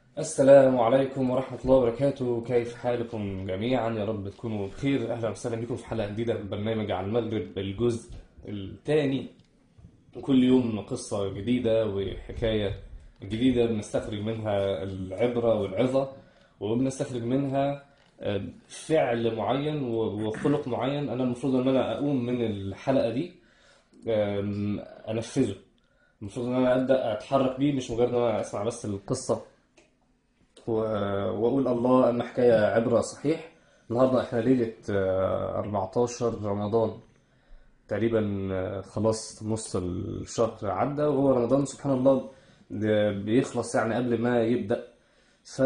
السلام عليكم ورحمة الله وبركاته كيف حالكم جميعا يا رب تكونوا بخير أهلا وسهلا بكم في حلقة جديدة من برنامج على المغرب الجزء الثاني كل يوم قصة جديدة وحكاية جديدة بنستخرج منها العبرة والعظة وبنستخرج منها آه، فعل معين و- وخلق معين أنا المفروض إن أنا أقوم من الحلقة دي آم، أنفذه المفروض إن أنا أبدأ أتحرك بيه مش مجرد إن أنا أسمع بس القصة و- واقول الله ان حكايه عبره صحيح النهارده احنا ليله آه، 14 رمضان تقريبا آه، خلاص نص الشهر عدى وهو رمضان سبحان الله ده بيخلص يعني قبل ما يبدأ ف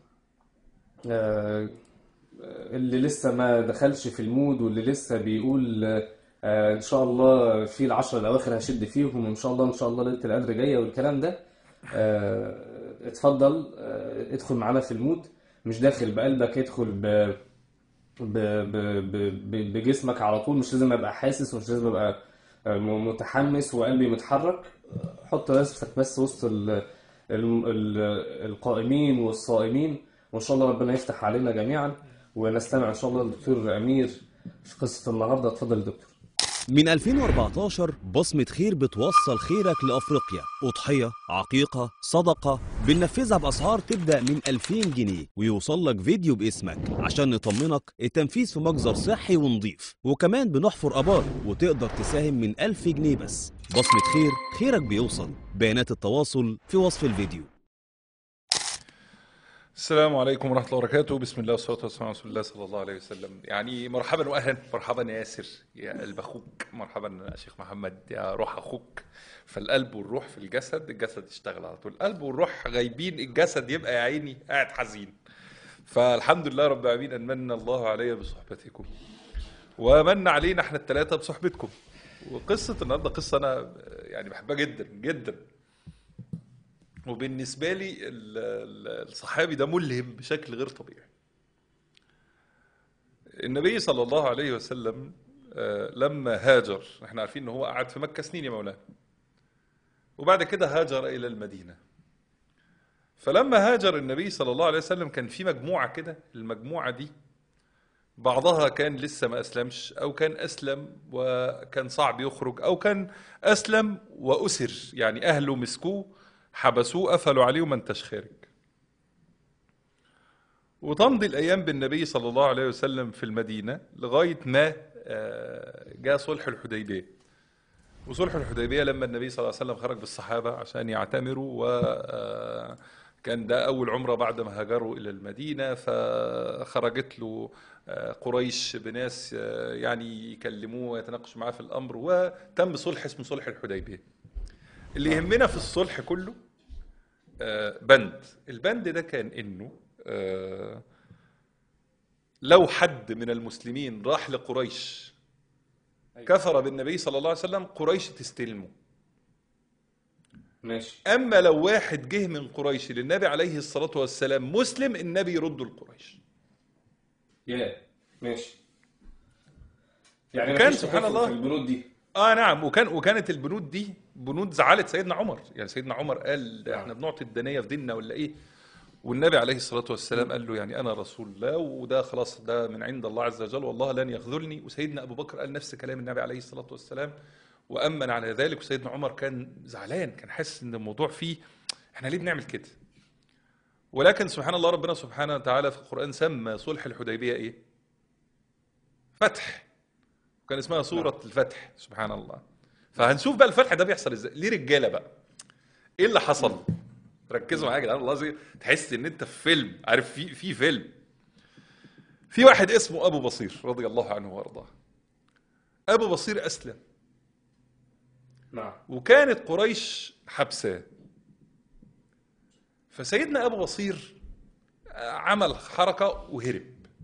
آه، اللي لسه ما دخلش في المود واللي لسه بيقول آه، ان شاء الله في العشر الاواخر هشد فيهم وان شاء الله ان شاء الله ليله القدر جايه والكلام ده آه، اتفضل آه، ادخل معانا في المود مش داخل بقلبك ادخل ب... ب... ب... ب... ب- بجسمك على طول مش لازم ابقى حاسس ومش لازم ابقى آه، م- متحمس وقلبي متحرك حط نفسك بس وسط ال... ال... ال... القائمين والصائمين وان شاء الله ربنا يفتح علينا جميعا ونستمع ان شاء الله للدكتور امير في قصة النهارده اتفضل يا دكتور من 2014 بصمة خير بتوصل خيرك لأفريقيا أضحية عقيقة صدقة بننفذها بأسعار تبدأ من 2000 جنيه ويوصل لك فيديو باسمك عشان نطمنك التنفيذ في مجزر صحي ونضيف وكمان بنحفر أبار وتقدر تساهم من 1000 جنيه بس بصمة خير خيرك بيوصل بيانات التواصل في وصف الفيديو السلام عليكم ورحمة الله وبركاته بسم الله والصلاة والسلام على رسول الله صلى الله عليه وسلم يعني مرحبا وأهلا مرحبا يا ياسر يا قلب أخوك مرحبا يا شيخ محمد يا روح أخوك فالقلب والروح في الجسد الجسد يشتغل على طول القلب والروح غايبين الجسد يبقى يا عيني قاعد حزين فالحمد لله رب العالمين أن من الله علي بصحبتكم ومن علينا احنا الثلاثة بصحبتكم وقصة النهارده قصة أنا يعني بحبها جدا جدا وبالنسبة لي ال- ال- الصحابي ده ملهم بشكل غير طبيعي النبي صلى الله عليه وسلم آه، لما هاجر احنا عارفين ان هو قعد في مكة سنين يا مولانا وبعد كده هاجر الى المدينة فلما هاجر النبي صلى الله عليه وسلم كان في مجموعة كده المجموعة دي بعضها كان لسه ما أسلمش أو كان أسلم وكان صعب يخرج أو كان أسلم وأسر يعني أهله مسكوه حبسوه قفلوا عليه وما انتش خارج وتمضي الأيام بالنبي صلى الله عليه وسلم في المدينة لغاية ما آه، جاء صلح الحديبية وصلح الحديبية لما النبي صلى الله عليه وسلم خرج بالصحابة عشان يعتمروا وكان ده أول عمرة بعد ما هاجروا إلى المدينة فخرجت له آه، قريش بناس آه، يعني يكلموه ويتناقشوا معاه في الأمر وتم صلح اسمه صلح الحديبية اللي يهمنا في الصلح كله آه، بند البند ده كان انه آه، لو حد من المسلمين راح لقريش كفر بالنبي صلى الله عليه وسلم قريش تستلمه ماشي اما لو واحد جه من قريش للنبي عليه الصلاه والسلام مسلم النبي يرده لقريش يا ماشي يعني كان مفيش سبحان تكافؤ الله في البنود دي اه نعم وكان وكانت البنود دي بنود زعلت سيدنا عمر يعني سيدنا عمر قال ده احنا بنعطي الدنيا في ديننا ولا ايه والنبي عليه الصلاه والسلام قال له يعني انا رسول الله وده خلاص ده من عند الله عز وجل والله لن يخذلني وسيدنا ابو بكر قال نفس كلام النبي عليه الصلاه والسلام وامن على ذلك وسيدنا عمر كان زعلان كان حاسس ان الموضوع فيه احنا ليه بنعمل كده ولكن سبحان الله ربنا سبحانه وتعالى في القران سمى صلح الحديبيه ايه فتح كان اسمها سورة الفتح سبحان الله فهنشوف بقى الفتح ده بيحصل ازاي ليه رجاله بقى ايه اللي حصل ركزوا معايا يا جدعان والله زي تحس ان انت في فيلم عارف في في فيلم في واحد اسمه ابو بصير رضي الله عنه وارضاه ابو بصير اسلم نعم وكانت قريش حبساه فسيدنا ابو بصير آه، عمل حركه وهرب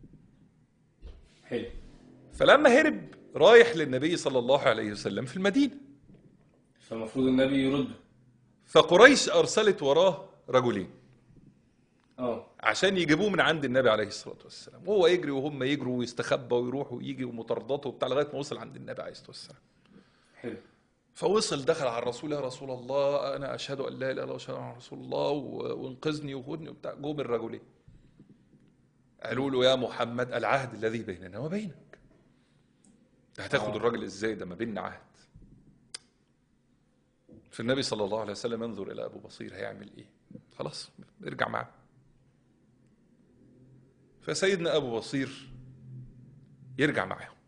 حلو فلما هرب رايح للنبي صلى الله عليه وسلم في المدينه فالمفروض النبي يرد فقريش ارسلت وراه رجلين اه عشان يجيبوه من عند النبي عليه الصلاه والسلام وهو يجري وهم يجروا ويستخبى ويروح ويجي ومطارداته وبتاع لغايه ما وصل عند النبي عليه الصلاه والسلام حلو فوصل دخل على الرسول يا رسول الله انا اشهد ان لا اله الا الله واشهد ان رسول الله و- وانقذني وخدني وبتاع جم الرجلين قالوا له يا محمد العهد الذي بيننا وبينك ده هتاخد آه. الراجل ازاي ده ما بيننا عهد فالنبي صلى الله عليه وسلم ينظر الى ابو بصير هيعمل ايه خلاص ارجع معاه فسيدنا ابو بصير يرجع معاهم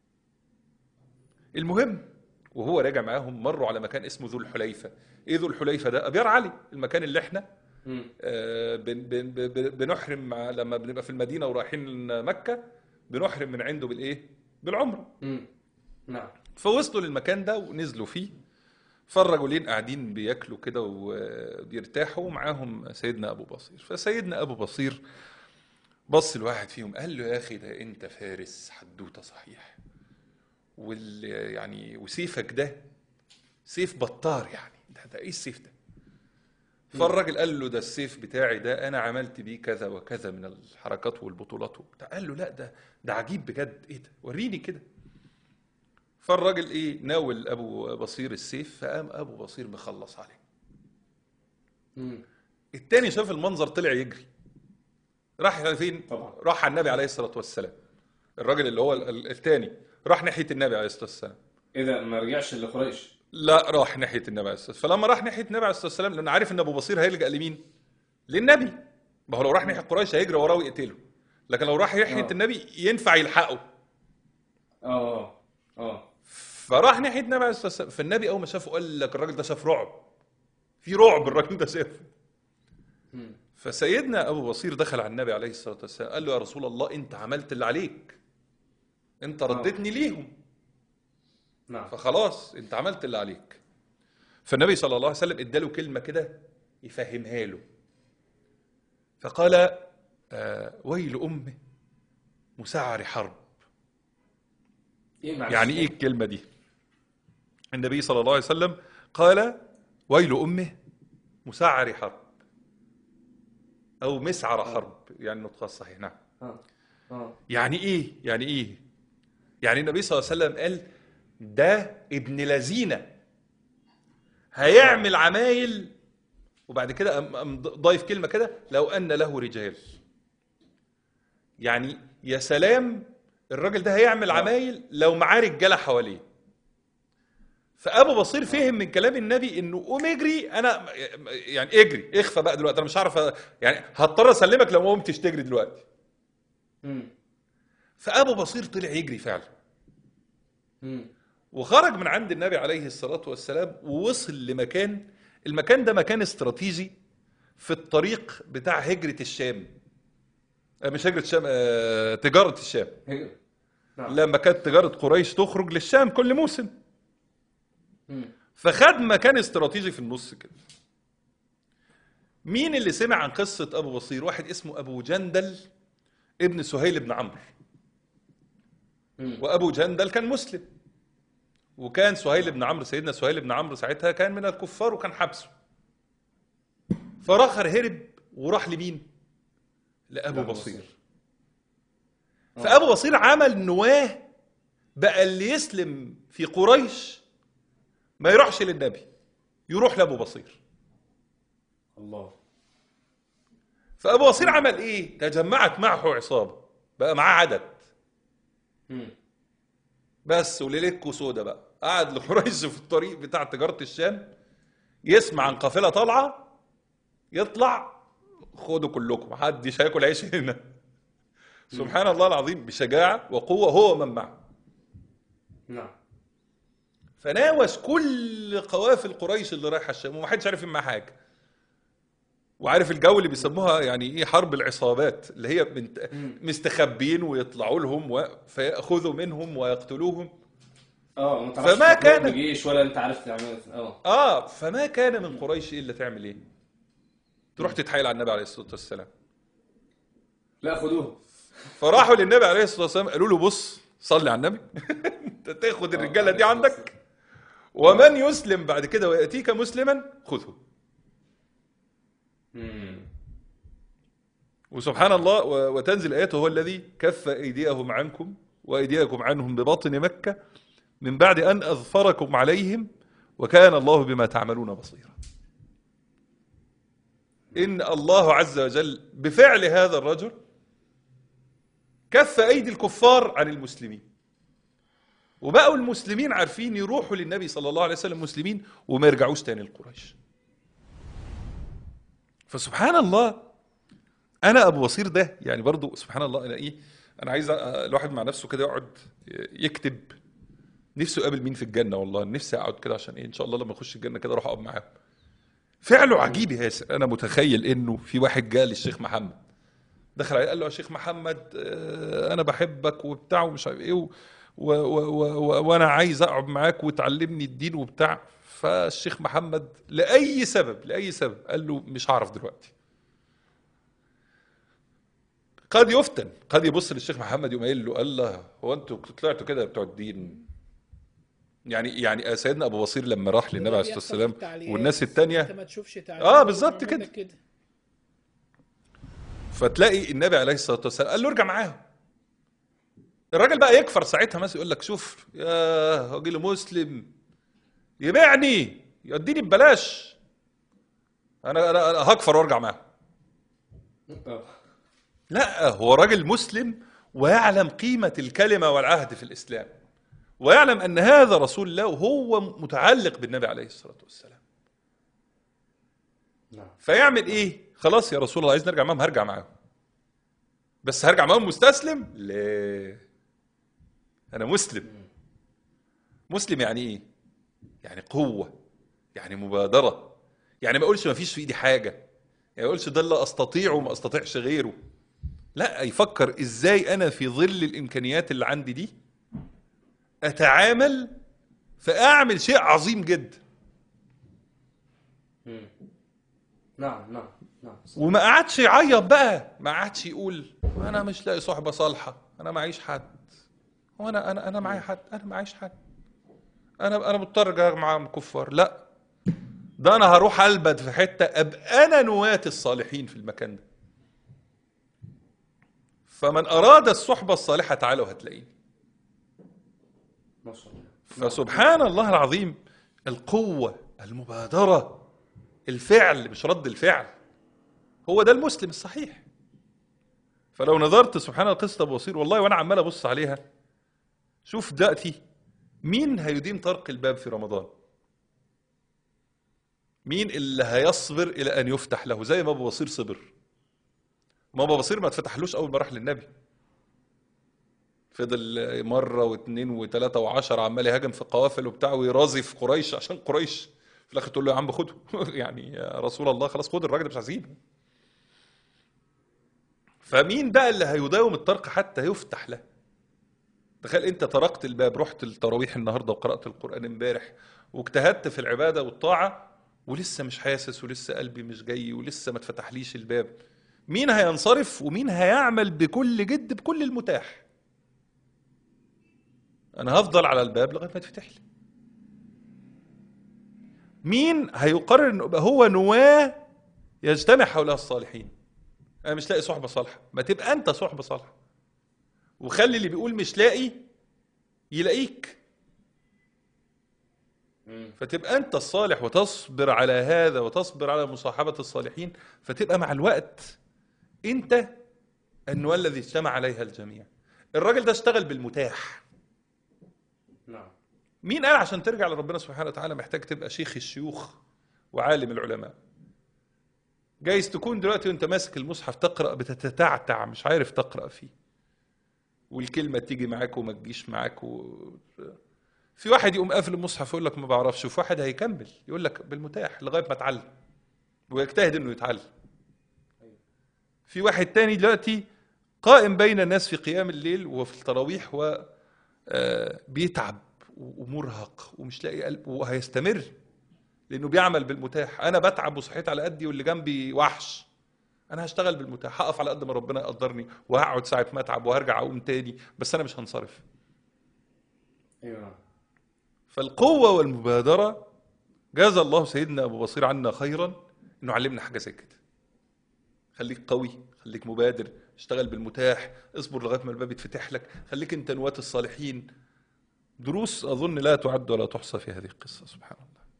المهم وهو راجع معاهم مروا على مكان اسمه ذو الحليفه ايه ذو الحليفه ده ابيار علي المكان اللي احنا مم. آه، بن بن بن- بنحرم مع لما بنبقى في المدينه ورايحين مكه بنحرم من عنده بالايه بالعمره مم. نعم فوصلوا للمكان ده ونزلوا فيه فالرجلين قاعدين بياكلوا كده وبيرتاحوا ومعاهم سيدنا ابو بصير فسيدنا ابو بصير بص الواحد فيهم قال له يا اخي ده انت فارس حدوته صحيح وال يعني وسيفك ده سيف بطار يعني ده, ده ايه السيف ده فالراجل قال له ده السيف بتاعي ده انا عملت بيه كذا وكذا من الحركات والبطولات وبتاع قال له لا ده ده عجيب بجد ايه ده وريني كده فالراجل ايه ناول ابو بصير السيف فقام ابو بصير مخلص عليه مم. التاني شاف المنظر طلع يجري راح فين طبعا. راح على النبي عليه الصلاه والسلام الراجل اللي هو ال- ال- التاني راح ناحيه النبي عليه الصلاه والسلام اذا ما رجعش لقريش لا راح ناحيه النبي عليه الصلاه والسلام فلما راح ناحيه النبي عليه الصلاه والسلام لانه عارف ان ابو بصير هيلجا لمين للنبي ما هو لو راح ناحيه قريش هيجري وراه ويقتله لكن لو راح ناحيه آه. النبي ينفع يلحقه اه اه فراح ناحيه النبي عليه الصلاه والسلام فالنبي اول ما شافه قال لك الراجل ده شاف رعب في رعب الراجل ده شافه مم. فسيدنا ابو بصير دخل على النبي عليه الصلاه والسلام قال له يا رسول الله انت عملت اللي عليك انت ردتني ليهم نعم فخلاص انت عملت اللي عليك فالنبي صلى الله عليه وسلم اداله كلمه كده يفهمها له فقال آه ويل امه مسعر حرب ايه معلش يعني ايه الكلمه دي النبي صلى الله عليه وسلم قال ويل امه مسعر حرب او مسعر حرب يعني النطق الصحيح نعم اه اه يعني ايه يعني ايه يعني النبي صلى الله عليه وسلم قال ده ابن لذينه هيعمل عمايل وبعد كده أم- أم ضايف كلمه كده لو ان له رجال يعني يا سلام الراجل ده هيعمل عمايل لو معاه رجاله حواليه فابو بصير فهم من كلام النبي انه قوم اجري انا يعني اجري اخفى بقى دلوقتي انا مش هعرف أ- يعني هضطر اسلمك لو ما قمتش تجري دلوقتي مم. فابو بصير طلع يجري فعلا مم. وخرج من عند النبي عليه الصلاه والسلام ووصل لمكان المكان ده مكان استراتيجي في الطريق بتاع هجره الشام آه، مش هجره الشام آه، تجاره الشام هجر نعم لما كانت تجاره قريش تخرج للشام كل موسم مم. فخد مكان استراتيجي في النص كده مين اللي سمع عن قصة أبو بصير واحد اسمه أبو جندل ابن سهيل بن عمرو مم. وأبو جندل كان مسلم وكان سهيل بن عمرو سيدنا سهيل بن عمرو ساعتها كان من الكفار وكان حبسه فراخر هرب وراح لمين لأبو لأبو بصير بصير. فأبو بصير عمل نواه بقى اللي يسلم في قريش ما يروحش للنبي يروح لأبو بصير الله فأبو بصير عمل إيه تجمعت معه عصابة بقى معاه عدد مم. بس وليلتكو سودا بقى قعد لقريش في الطريق بتاع تجارة الشام يسمع عن قافلة طالعة يطلع خدوا كلكم محدش هياكل عيش هنا سبحان الله العظيم بشجاعة وقوة هو من معه نعم فناوش كل قوافل قريش اللي رايحه الشام ومحدش عارف معاه حاجه وعارف الجو اللي بيسموها يعني ايه حرب العصابات اللي هي من مستخبين ويطلعوا لهم و... فياخذوا منهم ويقتلوهم اه ما تعرفش فما تروح كان- بجيش ولا انت عارف تعمل اه اه فما كان من قريش الا تعمل ايه تروح تتحايل على النبي عليه الصلاه والسلام لا خدوه فراحوا للنبي عليه الصلاه والسلام قالوا له بص صلي على النبي انت تاخد الرجاله دي عندك ومن يسلم بعد كده وياتيك مسلما خذه مم. وسبحان الله و- وتنزل آياته هو الذي كف أيديهم عنكم وأيديكم عنهم ببطن مكة من بعد أن أظفركم عليهم وكان الله بما تعملون بصيرا إن الله عز وجل بفعل هذا الرجل كف أيدي الكفار عن المسلمين وبقوا المسلمين عارفين يروحوا للنبي صلى الله عليه وسلم مسلمين وما يرجعوش تاني لقريش فسبحان الله انا ابو بصير ده يعني برضو سبحان الله انا ايه انا عايز أ- الواحد مع نفسه كده يقعد يكتب نفسه يقابل مين في الجنه والله نفسي اقعد كده عشان ايه ان شاء الله لما اخش الجنه كده اروح اقعد معاهم فعله عجيب يا ياسر انا متخيل انه في واحد جاء للشيخ محمد دخل عليه قال له يا شيخ محمد آه، انا بحبك وبتاع ومش عارف ايه و- و- و- و- و- وانا عايز اقعد معاك وتعلمني الدين وبتاع فالشيخ محمد لاي سبب لاي سبب قال له مش هعرف دلوقتي قد يفتن قد يبص للشيخ محمد يقوم قايل له الله هو انتوا طلعتوا كده بتوع الدين يعني يعني سيدنا ابو بصير لما راح للنبي عليه الصلاه والسلام والناس انت التانية ما تشوفش تعليق آه، بالظبط يعمل كده. لك كده فتلاقي النبي عليه الصلاه والسلام قال له ارجع معاهم الراجل بقى يكفر ساعتها مثلا يقول لك شوف يا راجل مسلم يبيعني يديني ببلاش انا انا أنا هكفر وارجع معاهم لا هو راجل مسلم ويعلم قيمة الكلمة والعهد في الإسلام ويعلم أن هذا رسول الله وهو متعلق بالنبي عليه الصلاة والسلام نعم فيعمل إيه خلاص يا رسول الله عايز نرجع معاهم هرجع معاهم بس هرجع معاهم مستسلم لا أنا مسلم مسلم يعني إيه يعني قوة يعني مبادرة يعني ما أقولش ما فيش في إيدي حاجة يعني ما أقولش ده اللي أستطيعه وما أستطيعش غيره لا يفكر ازاي انا في ظل الامكانيات اللي عندي دي اتعامل فاعمل شيء عظيم جدا مم. نعم نعم نعم وما قعدش يعيط بقى ما قعدش يقول انا مش لاقي صحبه صالحه انا معيش حد وانا انا انا معايا حد انا معيش حد انا انا مضطر أجي مع كفار لا ده انا هروح البد في حته ابقى انا نواة الصالحين في المكان ده فمن اراد الصحبه الصالحه تعالوا هتلاقيني ما شاء الله فسبحان الله العظيم القوة المبادرة الفعل مش رد الفعل هو ده المسلم الصحيح فلو نظرت سبحان الله قصة أبو بصير والله وأنا عمال أبص عليها شوف دلوقتي مين هيدين طرق الباب في رمضان مين اللي هيصبر إلى أن يفتح له زي ما أبو بصير صبر ما أبو بصير ما اتفتحلوش أول ما راح للنبي فضل مرة واثنين وثلاثة وعشرة عمال يهاجم في قوافل وبتاع ويرازي في قريش عشان قريش في الآخر تقول له يا عم خده يعني يا رسول الله خلاص خد الراجل ده مش عايزينه فمين بقى اللي هيداوم الطرق حتى يفتح له تخيل انت طرقت الباب رحت التراويح النهارده وقرأت القرآن امبارح واجتهدت في العبادة والطاعة ولسه مش حاسس ولسه قلبي مش جاي ولسه ما اتفتحليش الباب مين هينصرف ومين هيعمل بكل جد بكل المتاح انا هفضل على الباب لغايه ما يتفتح لي مين هيقرر انه يبقى هو نواه يجتمع حولها الصالحين انا مش لاقي صحبه صالحه ما تبقى انت صحبه صالحه وخلي اللي بيقول مش لاقي يلاقيك مم. فتبقى انت الصالح وتصبر على هذا وتصبر على مصاحبه الصالحين فتبقى مع الوقت انت النواه الذي اجتمع عليها الجميع الراجل ده اشتغل بالمتاح نعم مين قال عشان ترجع لربنا سبحانه وتعالى محتاج تبقى شيخ الشيوخ وعالم العلماء جايز تكون دلوقتي وانت ماسك المصحف تقرا بتتعتع مش عارف تقرا فيه والكلمه تيجي معاك وما تجيش معاك و... في واحد يقوم قافل المصحف يقول لك ما بعرفش وفي واحد هيكمل يقول لك بالمتاح لغايه ما اتعلم ويجتهد انه يتعلم في واحد تاني دلوقتي قائم بين الناس في قيام الليل وفي التراويح و آه، بيتعب ومرهق ومش لاقي قلب وهيستمر لانه بيعمل بالمتاح انا بتعب وصحيت على قدي واللي جنبي وحش انا هشتغل بالمتاح هقف على قد ما ربنا يقدرني وهقعد ساعه ما اتعب وهرجع اقوم تاني بس انا مش هنصرف ايوه نعم فالقوه والمبادره جاز الله سيدنا ابو بصير عنا خيرا انه علمنا حاجه زي كده خليك قوي خليك مبادر اشتغل بالمتاح اصبر لغايه ما الباب يتفتح لك خليك انت نواة الصالحين دروس اظن لا تعد ولا تحصى في هذه القصه سبحان الله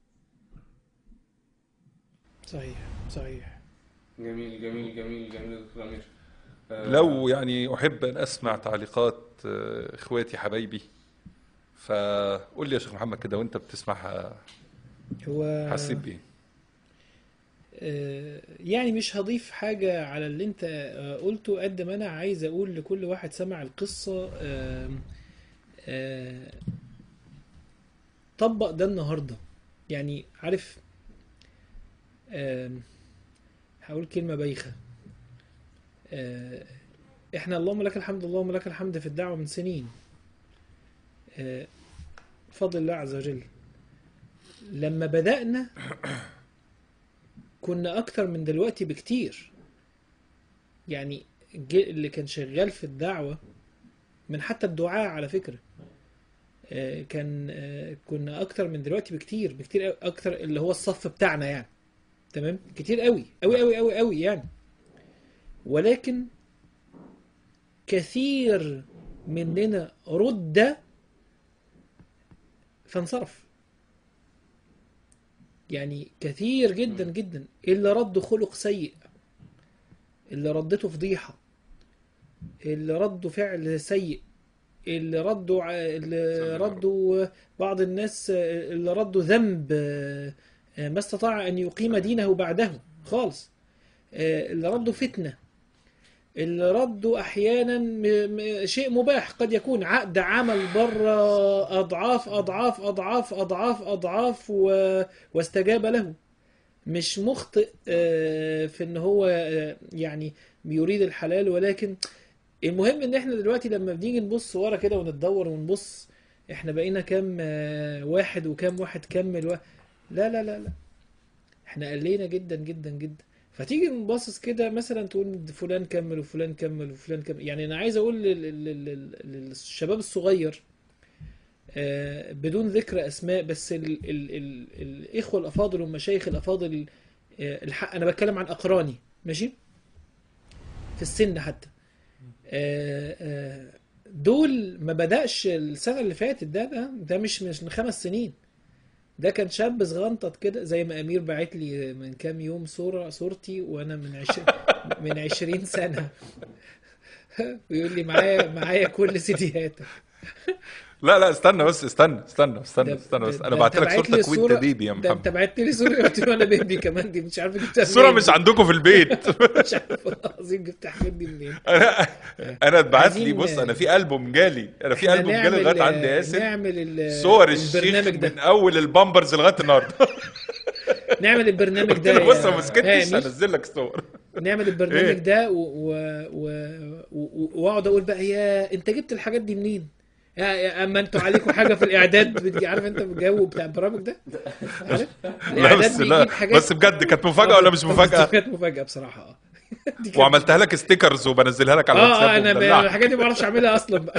صحيح صحيح جميل جميل جميل جميل يا دكتور امير آه، لو يعني احب ان اسمع تعليقات آه، اخواتي حبايبي فقول لي يا شيخ محمد كده وانت بتسمعها هو حسيت بايه آه، يعني مش هضيف حاجة على اللي انت آه، قلته قد ما انا عايز اقول لكل واحد سمع القصة آم، آه، طبق ده النهاردة يعني عارف آم، هقول كلمة بايخة آه، احنا اللهم لك الحمد اللهم لك الحمد في الدعوة من سنين آه، بفضل الله عز وجل لما بدأنا كنا اكتر من دلوقتي بكتير يعني الج- اللي كان شغال في الدعوة من حتى الدعاء على فكرة آه، كان آه، كنا اكتر من دلوقتي بكتير بكتير أوي- اكتر اللي هو الصف بتاعنا يعني تمام كتير قوي قوي قوي قوي قوي يعني ولكن كثير مننا رد فانصرف يعني كثير جدا جدا اللي رد خلق سيء اللي ردته فضيحة اللي رده فعل سيء اللي ردوا ع- اللي ردوا بعض الناس اللي ردوا ذنب ما استطاع أن يقيم دينه بعده خالص اللي ردوا فتنة اللي ردوا أحيانا م- م- شيء مباح قد يكون عقد عمل بره أضعاف أضعاف أضعاف أضعاف أضعاف و... واستجاب له مش مخطئ آه، في ان هو آه، يعني بيريد الحلال ولكن المهم ان احنا دلوقتي لما بنيجي نبص ورا كده ونتدور ونبص احنا بقينا كام آه، واحد وكام واحد كمل و... لا لا لا لا احنا قلينا جدا جدا جدا فتيجي نبصص كده مثلا تقول فلان كمل وفلان كمل وفلان كمل يعني انا عايز اقول لل- لل- لل- للشباب الصغير آه، بدون ذكر اسماء بس ال ال ال الاخوه الافاضل والمشايخ الافاضل آه، الحق انا بتكلم عن اقراني ماشي في السن حتى آه، آه، دول ما بدأش السنة اللي فاتت ده ده ده مش مش من خمس سنين ده كان شاب صغنطط كده زي ما أمير باعت لي من كام يوم صورة صورتي وأنا من عشر من عشرين سنة بيقول لي معايا معايا كل سيدياتك لا لا استنى بس استنى استنى استنى ده- استنى بس ده- انا ده بعت أنت لك باعت لي صورتك وانت الصورة- بيبي يا ده انت محمد بعت لي صورة قلت له انا بيبي كمان دي مش عارف جبتها الصورة منين مش عندكم في البيت مش عارف والله العظيم جبت الحاجات دي منين انا انا اتبعت لي عايزين- بص انا في البوم جالي انا في احنا البوم جالي نعمل- لغايه عند ياسر نعمل ال- صور الشيخ البرنامج ده من اول البامبرز لغايه النهارده نعمل البرنامج قلت ده له بص يا انا ما سكتش هامش. هنزل لك صور نعمل البرنامج إيه؟ ده و- و- و- و- واقعد اقول بقى يا انت جبت الحاجات دي منين؟ يا- يا اما انتوا عليكم حاجه في الاعداد بتجي عارف انت الجو بتاع البرامج ده؟ عارف؟ لا الاعداد بس لا بيجيب حاجات بس بجد كانت مفاجاه ولا مش مفاجاه كانت مفاجاه بصراحه اه دي كانت- وعملتها لك ستيكرز وبنزلها لك على اه اه الواتساب انا ب- ومدلعك. الحاجات دي ما بعرفش اعملها اصلا بقى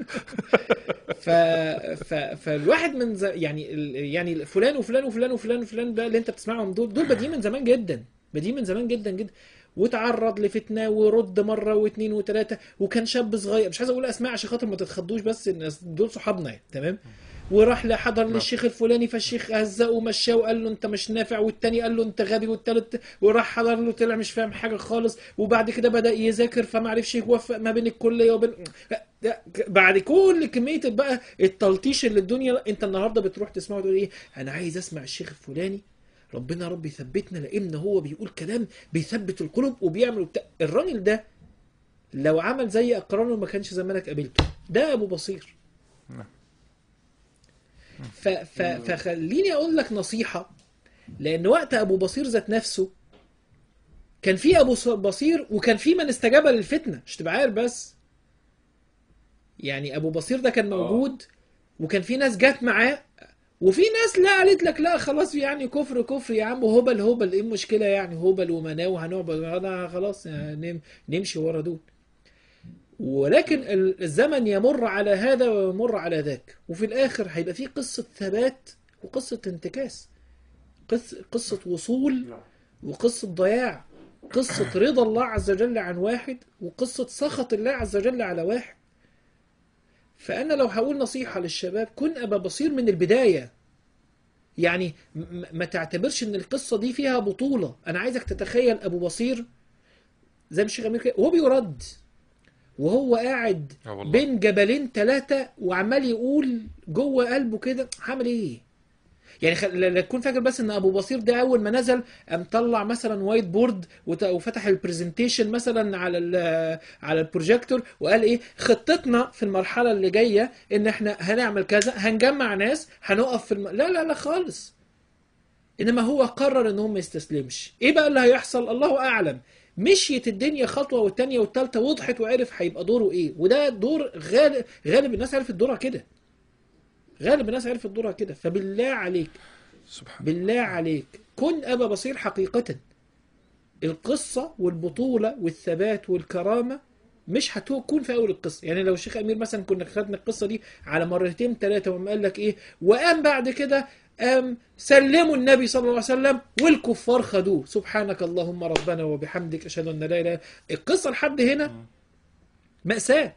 ف... ف... فالواحد من ز... يعني ال... يعني فلان وفلان وفلان وفلان وفلان ده اللي انت بتسمعهم دول دول بادئين من زمان جدا بادئين من زمان جدا جدا وتعرض لفتنه ورد مره واثنين وثلاثه وكان شاب صغير مش عايز اقول اسماء عشان خاطر ما تتخضوش بس الناس دول صحابنا يعني تمام وراح لحضر للشيخ الفلاني فالشيخ هزقه ومشاه وقال له انت مش نافع والتاني قال له انت غبي والتالت وراح حضر له طلع مش فاهم حاجه خالص وبعد كده بدا يذاكر فما عرفش يوفق ما بين الكليه وبين ده- بعد كل كميه بقى التلطيش اللي الدنيا انت النهارده بتروح تسمعه تقول ايه انا عايز اسمع الشيخ الفلاني ربنا يا رب يثبتنا لان هو بيقول كلام بيثبت القلوب وبيعمل وبتاع الراجل ده لو عمل زي اقرانه ما كانش زمانك قابلته ده ابو بصير ف ف فخليني اقول لك نصيحه لان وقت ابو بصير ذات نفسه كان في ابو ص- بصير وكان في من استجاب للفتنه مش تبقى عارف بس يعني ابو بصير ده كان موجود وكان في ناس جت معاه وفي ناس لا قالت لك لا خلاص يعني كفر كفر يا عم هبل هبل ايه المشكله يعني هبل ومناه وهنعبد انا خلاص يعني نم نمشي ورا دول ولكن ال- الزمن يمر على هذا ويمر على ذاك وفي الاخر هيبقى في قصه ثبات وقصه انتكاس قص- قصه وصول وقصه ضياع قصه رضا الله عز وجل عن واحد وقصه سخط الله عز وجل على واحد فانا لو هقول نصيحه للشباب كن ابا بصير من البدايه يعني م- م- ما تعتبرش ان القصه دي فيها بطوله انا عايزك تتخيل ابو بصير زي ما الشيخ امير كده وهو بيرد وهو قاعد آه والله. بين جبلين ثلاثه وعمال يقول جوه قلبه كده هعمل ايه يعني خل... لا لا تكون فاكر بس ان ابو بصير ده اول ما نزل قام طلع مثلا وايت بورد وت... وفتح البرزنتيشن مثلا على ال... على البروجيكتور وقال ايه خطتنا في المرحله اللي جايه ان احنا هنعمل كذا هنجمع ناس هنقف في الم... لا لا لا خالص انما هو قرر ان هو ما يستسلمش ايه بقى اللي هيحصل الله اعلم مشيت الدنيا خطوه والتانيه والتالته وضحت وعرف هيبقى دوره ايه وده دور غالب غالب الناس عرفت دورها كده غالب الناس عرفت دورها كده فبالله عليك سبحان بالله عليك كن أبا بصير حقيقة القصة والبطولة والثبات والكرامة مش هتكون في أول القصة يعني لو الشيخ أمير مثلا كنا خدنا القصة دي على مرتين ثلاثة وما قال لك إيه وقام بعد كده قام سلموا النبي صلى الله عليه وسلم والكفار خدوه سبحانك اللهم ربنا وبحمدك أشهد أن لا إله القصة لحد هنا مأساة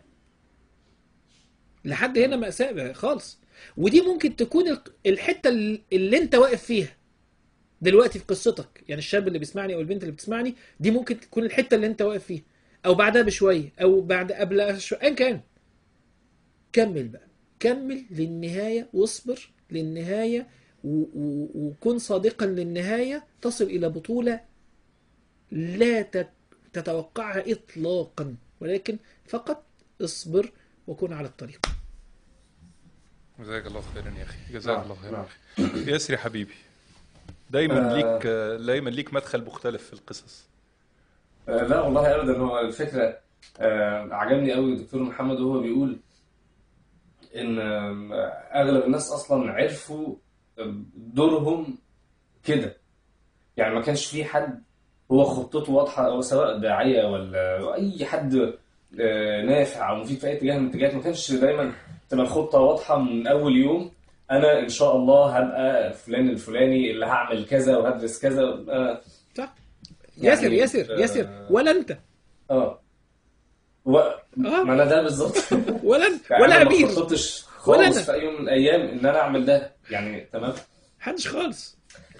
لحد هنا مأساة خالص ودي ممكن تكون الق- الحتة اللي- اللي انت واقف فيها دلوقتي في قصتك يعني الشاب اللي بيسمعني او البنت اللي بتسمعني دي ممكن تكون الحتة اللي انت واقف فيها او بعدها بشوية او بعد قبل شوية ايا كان كمل بقى كمل للنهاية واصبر للنهاية و- و- وكن صادقا للنهاية تصل إلى بطولة لا تت- تتوقعها إطلاقا ولكن فقط اصبر وكن على الطريق جزاك الله خيرا يا اخي جزاك نعم، الله خيرا نعم. يا أخي. ياسر يا حبيبي دايما آه. ليك دايما ليك مدخل مختلف في القصص آه، لا والله ابدا هو الفكره آه، عجبني قوي دكتور محمد وهو بيقول ان آه، اغلب الناس اصلا عرفوا دورهم كده يعني ما كانش في حد هو خطته واضحه او سواء داعيه ولا اي حد آه، نافع او مفيد في اي اتجاه من الاتجاهات ما كانش دايما تبقى الخطه واضحه من اول يوم انا ان شاء الله هبقى فلان الفلاني اللي هعمل كذا وهدرس كذا آه، صح يعني، ياسر ياسر آه، ياسر ولا انت اه و... ما انا ده بالظبط ولا انت يعني ولا انا ما امير خططتش ولا خالص أنا. في اي يوم من الايام ان انا اعمل ده يعني تمام محدش خالص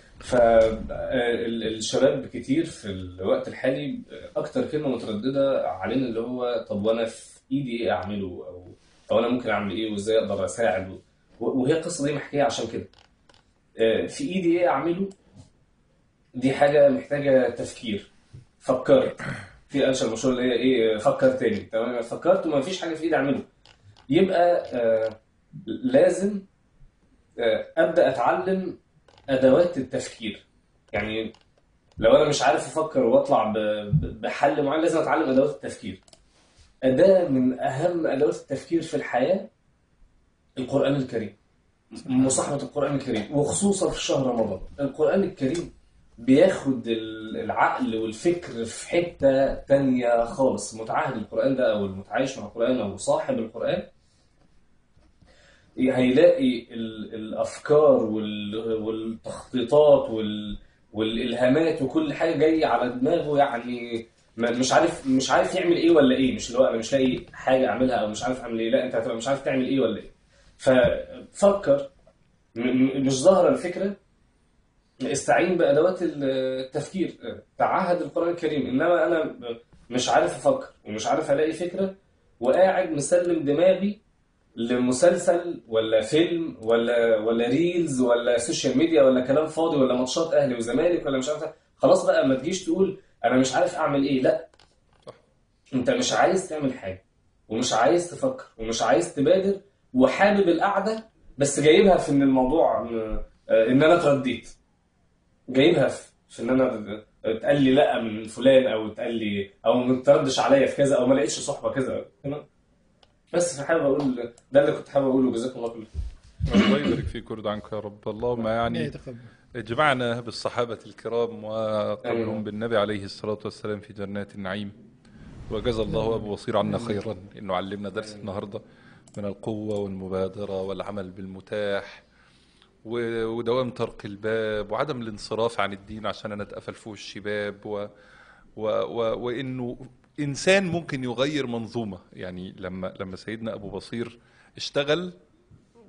فالشباب كتير في الوقت الحالي اكتر كلمه متردده علينا اللي هو طب وانا في ايدي ايه اعمله او طب انا ممكن اعمل ايه وازاي اقدر اساعد و- وهي القصه دي محكيه عشان كده آه، في ايدي ايه اعمله دي حاجه محتاجه تفكير فكرت في انشا المشهور اللي هي ايه فكر تاني تمام فكرت وما فيش حاجه في ايدي اعمله يبقى آه لازم آه ابدا اتعلم ادوات التفكير يعني لو انا مش عارف افكر واطلع ب- ب- بحل معين لازم اتعلم ادوات التفكير اداه من اهم ادوات التفكير في الحياه القران الكريم مصاحبه القران الكريم وخصوصا في شهر رمضان القران الكريم بياخد ال- العقل والفكر في حته تانية خالص متعاهد القران ده او المتعايش مع القران او صاحب القران هيلاقي ال- الافكار وال- والتخطيطات وال- والالهامات وكل حاجه جايه على دماغه يعني ما- مش عارف مش عارف يعمل ايه ولا ايه مش اللي هو انا مش لاقي حاجه اعملها او مش عارف اعمل ايه لا انت هتبقى مش عارف تعمل ايه ولا ايه ففكر م- م- مش ظاهره الفكره استعين بادوات التفكير تعهد القران الكريم انما انا مش عارف افكر ومش عارف الاقي فكره وقاعد مسلم دماغي لمسلسل ولا فيلم ولا ولا ريلز ولا سوشيال ميديا ولا كلام فاضي ولا ماتشات اهلي وزمالك ولا مش عارف خلاص بقى ما تجيش تقول انا مش عارف اعمل ايه لا انت مش عايز تعمل حاجه ومش عايز تفكر ومش عايز تبادر وحابب القعده بس جايبها في ان الموضوع آه، ان انا اترديت جايبها في في ان انا اتقال لي لا من فلان او اتقال لي او ما تردش عليا في كذا او ما لقيتش صحبه كذا تمام بس فحابب اقول ده اللي كنت حابب اقوله جزاكم الله كل خير الله يبارك فيك ويرضى عنك يا رب اللهم لا يعني يتقبل اجمعنا بالصحابة الكرام وقبلهم آمين. بالنبي عليه الصلاة والسلام في جنات النعيم وجزى الله أبو بصير عنا خيرا إنه علمنا درس النهاردة من القوة والمبادرة والعمل بالمتاح و- ودوام طرق الباب وعدم الانصراف عن الدين عشان أنا اتقفل فوق الشباب و و و وإنه إنسان ممكن يغير منظومة يعني لما لما سيدنا أبو بصير اشتغل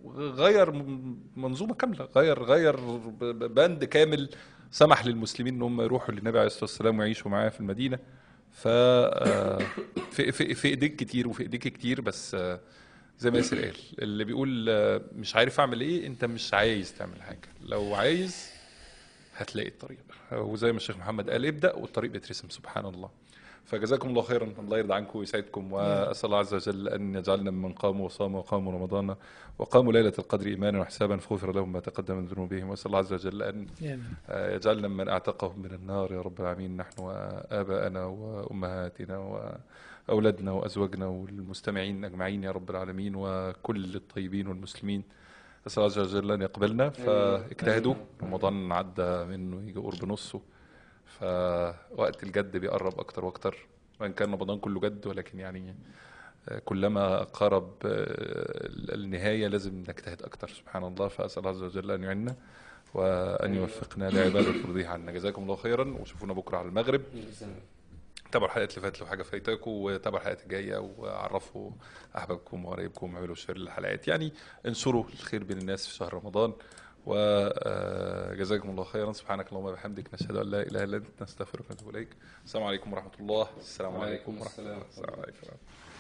غير م- منظومه كامله غير غير ب- ب- بند كامل سمح للمسلمين ان هم يروحوا للنبي عليه الصلاه والسلام ويعيشوا معاه في المدينه ف آه، في في في ايديك كتير وفي ايديك كتير بس آه، زي ما ياسر قال اللي بيقول آه، مش عارف اعمل ايه انت مش عايز تعمل حاجه لو عايز هتلاقي الطريق وزي ما الشيخ محمد قال ابدا والطريق بيترسم سبحان الله فجزاكم الله خيرا الله يرضى عنكم ويسعدكم واسال الله عز وجل ان يجعلنا ممن قاموا وصاموا وقاموا رمضان وقاموا ليله القدر ايمانا واحتسابا فغفر لهم ما تقدم من ذنوبهم واسال الله عز وجل ان آمين. آه، يجعلنا من اعتقهم من النار يا رب العالمين نحن واباءنا وامهاتنا واولادنا وازواجنا والمستمعين اجمعين يا رب العالمين وكل الطيبين والمسلمين اسال الله عز وجل ان يقبلنا فاجتهدوا رمضان عدى منه يجي قرب نصه فوقت الجد بيقرب اكتر واكتر وان كان رمضان كله جد ولكن يعني آه، كلما قرب آه، النهايه لازم نجتهد اكتر سبحان الله فاسال الله عز وجل ان يعيننا وان يوفقنا لعباده ترضيه عنا جزاكم الله خيرا وشوفونا بكره على المغرب تابعوا الحلقات اللي فاتت لو حاجه فايتاكم وتابعوا الحلقات الجايه وعرفوا احبابكم وقرايبكم واعملوا شير للحلقات يعني انشروا الخير بين الناس في شهر رمضان وجزاكم الله خيرا سبحانك اللهم وبحمدك نشهد ان لا اله الا انت نستغفرك ونتوب اليك السلام عليكم ورحمه الله السلام عليكم وعليكم ورحمه السلام الله السلام عليكم